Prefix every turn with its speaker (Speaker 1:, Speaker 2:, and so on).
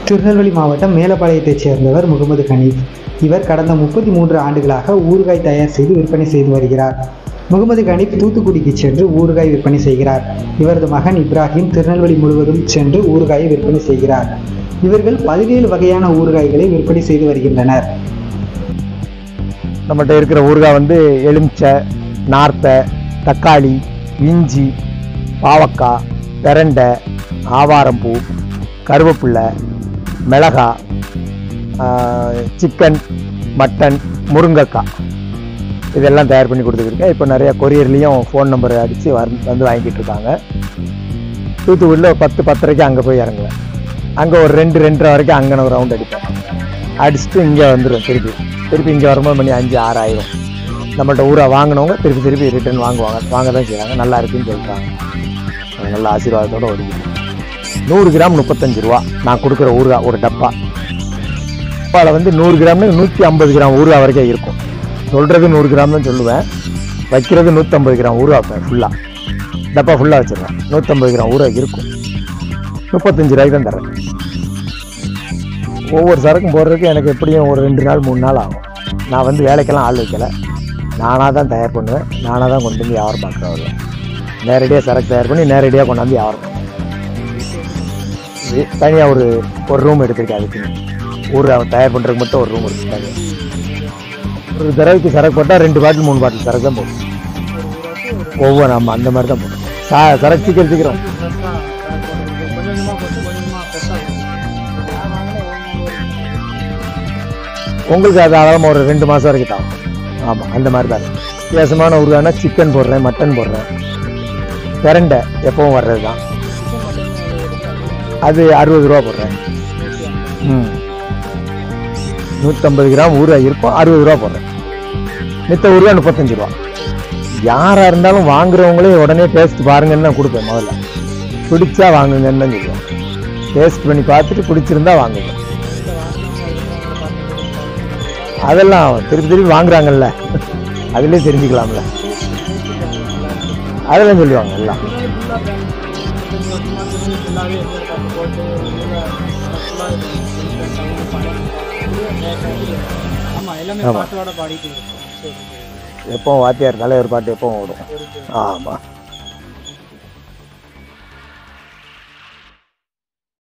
Speaker 1: திருநெல்வேலி மாவட்டம் மேலப்பாளையத்தைச் சேர்ந்தவர் முகமது ஹனீஃப் இவர் கடந்த முப்பத்தி மூன்று ஆண்டுகளாக ஊறுகாய் தயார் செய்து விற்பனை செய்து வருகிறார் முகமது ஹனீஃப் தூத்துக்குடிக்கு சென்று ஊறுகாய் விற்பனை செய்கிறார் இவரது மகன் இப்ராஹிம் திருநெல்வேலி முழுவதும் சென்று ஊறுகாயை விற்பனை செய்கிறார் இவர்கள் பதினேழு வகையான ஊறுகாய்களை விற்பனை செய்து வருகின்றனர்
Speaker 2: நம்மகிட்ட இருக்கிற ஊறுகாய் வந்து எலுமிச்சை நார்த்தை தக்காளி இஞ்சி பாவக்காய் பிரண்டை ஆவாரம்பூ கருவேப்பில்லை மிளகா சிக்கன் மட்டன் முருங்கைக்காய் இதெல்லாம் தயார் பண்ணி கொடுத்துருக்கேன் இப்போ நிறைய கொரியர்லேயும் ஃபோன் நம்பர் அடித்து வந்து வாங்கிட்டு இருக்காங்க தூத்துக்குடியில் ஒரு பத்து பத்தரைக்கு அங்கே போய் இறங்குவேன் அங்கே ஒரு ரெண்டு ரெண்டரை வரைக்கும் அங்கே ஒரு ரவுண்ட் அடிப்பேன் அடிச்சுட்டு இங்கே வந்துடுவேன் திருப்பி திருப்பி இங்கே வரும்போது மணி அஞ்சு ஆறு ஆயிரும் நம்மள்ட்ட ஊரை வாங்கினவங்க திருப்பி திருப்பி ரிட்டர்ன் வாங்குவாங்க வாங்க தான் செய்கிறாங்க நல்லா இருக்குன்னு சொல்கிறாங்க அது நல்ல ஆசீர்வாதத்தோடு வருது நூறு கிராம் முப்பத்தஞ்சு ரூபா நான் கொடுக்குற ஊறுகாய் ஒரு டப்பா டப்பாவில் வந்து நூறு கிராம்னு நூற்றி ஐம்பது கிராம் ஊறுகாய் வரைக்கும் இருக்கும் சொல்கிறது நூறு கிராம் தான் சொல்லுவேன் வைக்கிறது நூற்றம்பது கிராம் ஊறுகாய் வைப்பேன் ஃபுல்லாக டப்பா ஃபுல்லாக வச்சிடுறேன் நூற்றம்பது கிராம் ஊறுகாய் இருக்கும் முப்பத்தஞ்சு ரூபாய்க்கு தான் தரேன் ஒவ்வொரு சரக்கும் போடுறதுக்கு எனக்கு எப்படியும் ஒரு ரெண்டு நாள் மூணு நாள் ஆகும் நான் வந்து வேலைக்கெல்லாம் ஆள் வைக்கல நானாக தான் தயார் பண்ணுவேன் நானாக தான் கொண்டு வந்து வியாபாரம் பார்க்குறவர்கள் நேரடியாக சரக்கு தயார் பண்ணி நேரடியாக கொண்டாந்து வியாபாரம் தனியாக ஒரு ஒரு ரூம் எடுத்திருக்கேன் அதுக்கு ஊர் தயார் பண்ணுறதுக்கு மட்டும் ஒரு ரூம் எடுத்துருக்காங்க ஒரு தடவைக்கு சரக்கு போட்டால் ரெண்டு பாட்டில் மூணு பாட்டில் சரக்கு தான் போடும் ஒவ்வொரு ஆமாம் அந்த மாதிரி தான் போடும் சா சரக்கு சீக்கிரம் சீக்கிரம் உங்களுக்கு அது அளவு ஒரு ரெண்டு மாதம் வரைக்கும் தான் ஆமாம் அந்த மாதிரி தான் வித்தியாசமான ஊருகானா சிக்கன் போடுறேன் மட்டன் போடுறேன் பிரண்டை எப்பவும் வர்றது தான் அது அறுபது ரூபா போடுறேன் ம் நூற்றம்பது கிராம் ஊறுகாய் இருக்கும் அறுபது ரூபா போடுறேன் மித்த ஊறுகாய் முப்பத்தஞ்சு ரூபா யாராக இருந்தாலும் வாங்குறவங்களே உடனே டேஸ்ட் பாருங்கன்னு தான் கொடுப்பேன் முதல்ல பிடிச்சா வாங்குங்கன்னு தான் சொல்லுவேன் டேஸ்ட் பண்ணி பார்த்துட்டு பிடிச்சிருந்தா வாங்குங்க அதெல்லாம் திருப்பி திருப்பி வாங்குறாங்கல்ல அதுலேயே தெரிஞ்சுக்கலாம்ல அதெல்லாம் சொல்லுவாங்க எல்லாம்
Speaker 3: ஆமா எல்லாமே
Speaker 2: ஆமா.
Speaker 3: பாட்டோட பாடிட்டு இருக்கோம் சரி, சரி.
Speaker 2: எப்பவும் வாத்தியார் தலைவர் பாட்டு எப்பவும் ஓடும் ஆமாம்